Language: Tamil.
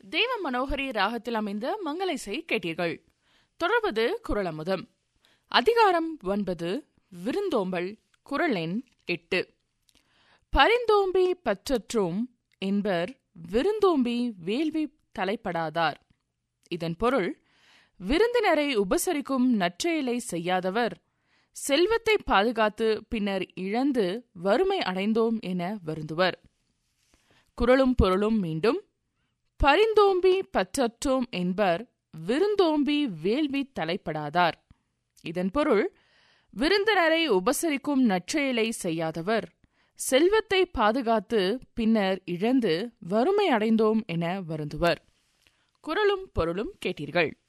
தேவ மனோகரி ராகத்தில் அமைந்த மங்கள இசை கேட்டீர்கள் தொடர்வது குரலமுதம் அதிகாரம் ஒன்பது விருந்தோம்பல் குரல் எண் எட்டு பரிந்தோம்பி பற்றற்றோம் என்பர் விருந்தோம்பி வேள்வி தலைப்படாதார் இதன் பொருள் விருந்தினரை உபசரிக்கும் நற்செயலை செய்யாதவர் செல்வத்தை பாதுகாத்து பின்னர் இழந்து வறுமை அடைந்தோம் என வருந்துவர் குரலும் பொருளும் மீண்டும் பரிந்தோம்பி பற்றற்றோம் என்பர் விருந்தோம்பி வேள்வி தலைப்படாதார் இதன் பொருள் விருந்தினரை உபசரிக்கும் நற்செயலை செய்யாதவர் செல்வத்தை பாதுகாத்து பின்னர் இழந்து வறுமை அடைந்தோம் என வருந்துவர் குரலும் பொருளும் கேட்டீர்கள்